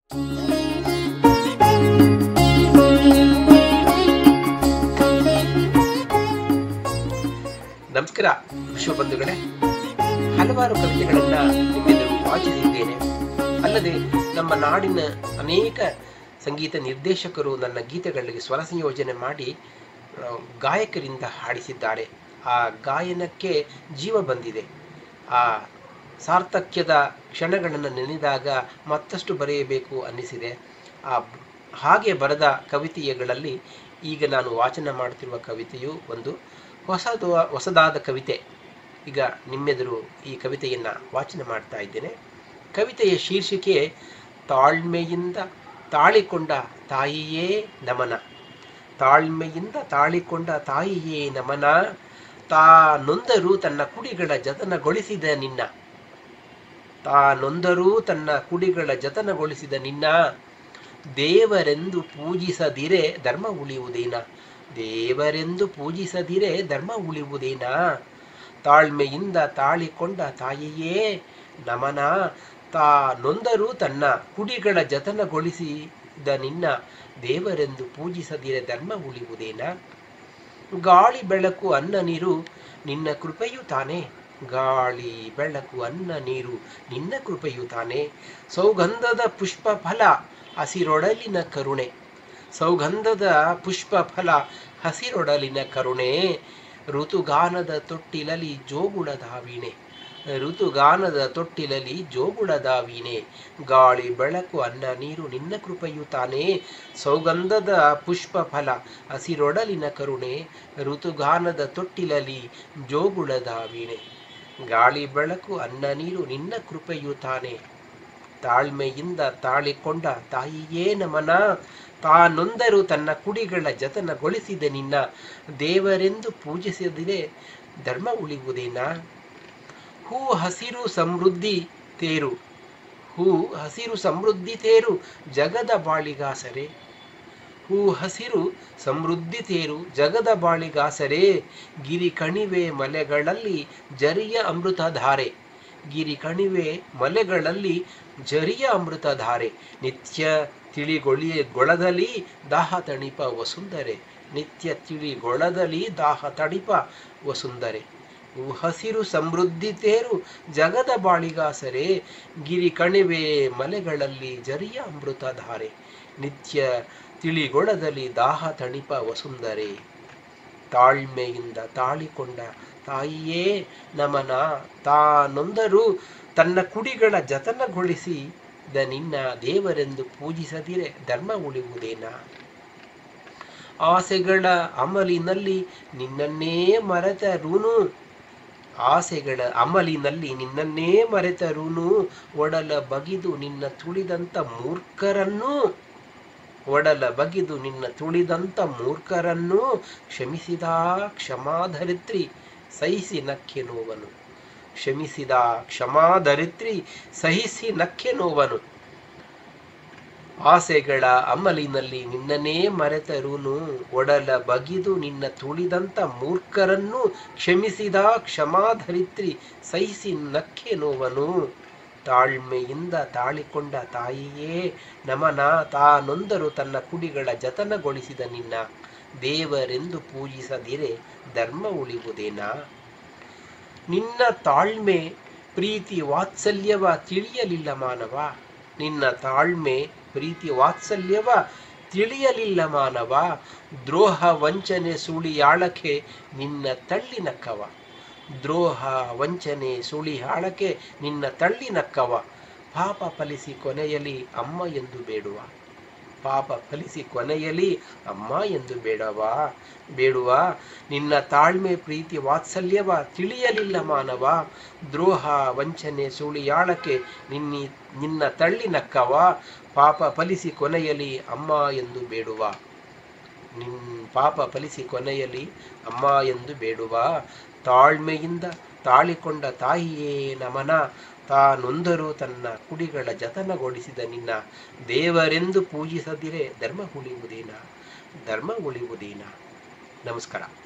ನಮಸ್ಕಾರ ವಿಶ್ವಬಂಧುಗಳೇ ಹಲವಾರು ಕವಿತೆಗಳನ್ನ ನಿಮ್ಮೆದುರು ವಾಚಿಸಿದ್ದೇನೆ ಅಲ್ಲದೆ ನಮ್ಮ ನಾಡಿನ ಅನೇಕ ಸಂಗೀತ ನಿರ್ದೇಶಕರು ನನ್ನ ಗೀತೆಗಳಿಗೆ ಸ್ವರ ಸಂಯೋಜನೆ ಮಾಡಿ ಆ, ಗಾಯಕರಿಂದ ಹಾಡಿಸಿದ್ದಾರೆ ಆ ಗಾಯನಕ್ಕೆ ಜೀವ ಬಂದಿದೆ ಆ ಸಾರ್ಥಕ್ಯದ ಕ್ಷಣಗಳನ್ನು ನೆನೆದಾಗ ಮತ್ತಷ್ಟು ಬರೆಯಬೇಕು ಅನ್ನಿಸಿದೆ ಆ ಹಾಗೆ ಬರೆದ ಕವಿತೆಗಳಲ್ಲಿ ಈಗ ನಾನು ವಾಚನ ಮಾಡುತ್ತಿರುವ ಕವಿತೆಯು ಒಂದು ಹೊಸದು ಹೊಸದಾದ ಕವಿತೆ ಈಗ ನಿಮ್ಮೆದುರು ಈ ಕವಿತೆಯನ್ನು ವಾಚನ ಮಾಡ್ತಾ ಇದ್ದೇನೆ ಕವಿತೆಯ ಶೀರ್ಷಿಕೆ ತಾಳ್ಮೆಯಿಂದ ತಾಳಿಕೊಂಡ ತಾಯಿಯೇ ನಮನ ತಾಳ್ಮೆಯಿಂದ ತಾಳಿಕೊಂಡ ತಾಯಿಯೇ ನಮನ ತಾ ನೊಂದರು ತನ್ನ ಕುಡಿಗಳ ಜತನಗೊಳಿಸಿದ ನಿನ್ನ ತಾ ನೊಂದರೂ ತನ್ನ ಕುಡಿಗಳ ಜತನಗೊಳಿಸಿದ ನಿನ್ನ ದೇವರೆಂದು ಪೂಜಿಸದಿರೆ ಧರ್ಮ ಉಳಿಯುವುದೇನ ದೇವರೆಂದು ಪೂಜಿಸದಿರೆ ಧರ್ಮ ಉಳಿಯುವುದೇನ ತಾಳ್ಮೆಯಿಂದ ತಾಳಿಕೊಂಡ ತಾಯಿಯೇ ನಮನ ತಾ ನೊಂದರೂ ತನ್ನ ಕುಡಿಗಳ ಜತನಗೊಳಿಸಿದ ನಿನ್ನ ದೇವರೆಂದು ಪೂಜಿಸದಿರೆ ಧರ್ಮ ಉಳಿಯುವುದೇನ ಗಾಳಿ ಬೆಳಕು ಅನ್ನ ನೀರು ನಿನ್ನ ಕೃಪೆಯು ತಾನೇ ಗಾಳಿ ಬೆಳಕು ಅನ್ನ ನೀರು ನಿನ್ನ ಕೃಪೆಯು ತಾನೇ ಸೌಗಂಧದ ಪುಷ್ಪ ಫಲ ಹಸಿರೊಡಲಿನ ಕರುಣೆ ಸೌಗಂಧದ ಪುಷ್ಪ ಫಲ ಹಸಿರೊಡಲಿನ ಕರುಣೆ ಋತುಗಾನದ ತೊಟ್ಟಿಲಲಿ ಜೋಗುಳದ ವೀಣೆ ಋತುಗಾನದ ತೊಟ್ಟಿಲಲಿ ಜೋಗುಳದ ವೀಣೆ ಗಾಳಿ ಬೆಳಕು ಅನ್ನ ನೀರು ನಿನ್ನ ಕೃಪೆಯು ತಾನೇ ಸೌಗಂಧದ ಪುಷ್ಪ ಫಲ ಹಸಿರೊಡಲಿನ ಕರುಣೆ ಋತುಗಾನದ ತೊಟ್ಟಿಲಲಿ ಜೋಗುಳದ ವೀಣೆ ಗಾಳಿ ಬೆಳಕು ಅನ್ನ ನೀರು ನಿನ್ನ ಕೃಪೆಯು ತಾನೇ ತಾಳ್ಮೆಯಿಂದ ತಾಳಿಕೊಂಡ ತಾಯಿಯೇ ನಮನ ತಾನೊಂದರು ತನ್ನ ಕುಡಿಗಳ ಜತನಗೊಳಿಸಿದ ನಿನ್ನ ದೇವರೆಂದು ಪೂಜಿಸಿದರೆ ಧರ್ಮ ಉಳಿಯುವುದೇನ ಹೂ ಹಸಿರು ಸಮೃದ್ಧಿ ತೇರು ಹೂ ಹಸಿರು ಸಮೃದ್ಧಿ ತೇರು ಜಗದ ಬಾಳಿಗಾಸರೆ ಹೂ ಹಸಿರು ಸಮೃದ್ಧಿ ತೇರು ಜಗದ ಬಾಳಿಗಾಸರೆ ಗಿರಿ ಕಣಿವೆ ಮಲೆಗಳಲ್ಲಿ ಜರಿಯ ಅಮೃತಧಾರೆ ಗಿರಿ ಕಣಿವೆ ಮಲೆಗಳಲ್ಲಿ ಜರಿಯ ಅಮೃತಧಾರೆ ನಿತ್ಯ ತಿಳಿಗೊಳಿಯ ಗೊಳದಲ್ಲಿ ದಾಹ ತಣಿಪ ವಸುಂಧರೆ ನಿತ್ಯ ತಿಳಿಗೊಳದಲ್ಲಿ ದಾಹ ತಣಿಪ ವಸುಂಧರೆ ಹೂ ಹಸಿರು ಸಮೃದ್ಧಿ ತೇರು ಜಗದ ಬಾಳಿಗಾಸರೆ ಗಿರಿ ಕಣಿವೆ ಮಲೆಗಳಲ್ಲಿ ಜರಿಯ ಅಮೃತಧಾರೆ ನಿತ್ಯ ತಿಳಿಗೊಳದಲ್ಲಿ ದಾಹ ತಣಿಪ ವಸುಂಧರೆ ತಾಳ್ಮೆಯಿಂದ ತಾಳಿಕೊಂಡ ತಾಯಿಯೇ ನಮನ ತಾನೊಂದರೂ ತನ್ನ ಕುಡಿಗಳ ಜತನಗೊಳಿಸಿದ ನಿನ್ನ ದೇವರೆಂದು ಪೂಜಿಸದಿರೆ ಧರ್ಮ ಉಳಿಯುವುದೇನ ಆಸೆಗಳ ಅಮಲಿನಲ್ಲಿ ನಿನ್ನನ್ನೇ ಮರೆತರೂನು ಆಸೆಗಳ ಅಮಲಿನಲ್ಲಿ ನಿನ್ನನ್ನೇ ಮರೆತರೂನು ಒಡಲ ಬಗಿದು ನಿನ್ನ ತುಳಿದಂತ ಮೂರ್ಖರನ್ನು ಒಡಲ ಬಗಿದು ನಿನ್ನ ತುಳಿದಂತ ಮೂರ್ಖರನ್ನು ಕ್ಷಮಿಸಿದ ಕ್ಷಮಾಧರಿತ್ರಿ ಸಹಿಸಿ ನಕ್ಕೆ ನೋವನು ಕ್ಷಮಿಸಿದ ಕ್ಷಮಾಧರಿತ್ರಿ ಸಹಿಸಿ ನಕ್ಕೆ ನೋವನು ಆಸೆಗಳ ಅಮಲಿನಲ್ಲಿ ನಿನ್ನನೇ ಮರೆತರೂನು ಒಡಲ ಬಗಿದು ನಿನ್ನ ತುಳಿದಂತ ಮೂರ್ಖರನ್ನು ಕ್ಷಮಿಸಿದ ಕ್ಷಮಾಧರಿತ್ರಿ ಸಹಿಸಿ ನಕ್ಕೆ ನೋವನು ತಾಳ್ಮೆಯಿಂದ ತಾಳಿಕೊಂಡ ತಾಯಿಯೇ ನಮನ ತಾನೊಂದರು ತನ್ನ ಕುಡಿಗಳ ಜತನಗೊಳಿಸಿದ ನಿನ್ನ ದೇವರೆಂದು ಪೂಜಿಸದಿರೆ ಧರ್ಮ ಉಳಿಯುವುದೇನ ನಿನ್ನ ತಾಳ್ಮೆ ಪ್ರೀತಿ ವಾತ್ಸಲ್ಯವ ತಿಳಿಯಲಿಲ್ಲ ಮಾನವ ನಿನ್ನ ತಾಳ್ಮೆ ಪ್ರೀತಿ ವಾತ್ಸಲ್ಯವ ತಿಳಿಯಲಿಲ್ಲ ಮಾನವ ದ್ರೋಹ ವಂಚನೆ ಸುಳಿಯಾಳಕ್ಕೆ ನಿನ್ನ ತಳ್ಳಿನಕ್ಕವ ದ್ರೋಹ ವಂಚನೆ ಸುಳಿಹಾಳಕ್ಕೆ ನಿನ್ನ ತಳ್ಳಿನಕ್ಕವ ಪಾಪ ಫಲಿಸಿ ಕೊನೆಯಲಿ ಅಮ್ಮ ಎಂದು ಬೇಡುವ ಪಾಪ ಫಲಿಸಿ ಕೊನೆಯಲಿ ಅಮ್ಮ ಎಂದು ಬೇಡವ ಬೇಡುವ ನಿನ್ನ ತಾಳ್ಮೆ ಪ್ರೀತಿ ವಾತ್ಸಲ್ಯವ ತಿಳಿಯಲಿಲ್ಲ ಮಾನವ ದ್ರೋಹ ವಂಚನೆ ಸುಳಿಯಾಳಕ್ಕೆ ನಿನ್ನಿ ನಿನ್ನ ತಳ್ಳಿನಕ್ಕವ ಪಾಪ ಫಲಿಸಿ ಕೊನೆಯಲಿ ಅಮ್ಮ ಎಂದು ಬೇಡುವ ನಿನ್ ಪಾಪ ಫಲಿಸಿ ಕೊನೆಯಲಿ ಅಮ್ಮ ಎಂದು ಬೇಡುವ ತಾಳ್ಮೆಯಿಂದ ತಾಳಿಕೊಂಡ ತಾಯಿಯೇ ನಮನ ತಾನೊಂದರೂ ತನ್ನ ಕುಡಿಗಳ ಜತನಗೊಳಿಸಿದ ನಿನ್ನ ದೇವರೆಂದು ಪೂಜಿಸದಿರೆ ಧರ್ಮ ಉಳಿಯುವುದೇನ ಧರ್ಮ ಉಳಿಯುವುದೇನ ನಮಸ್ಕಾರ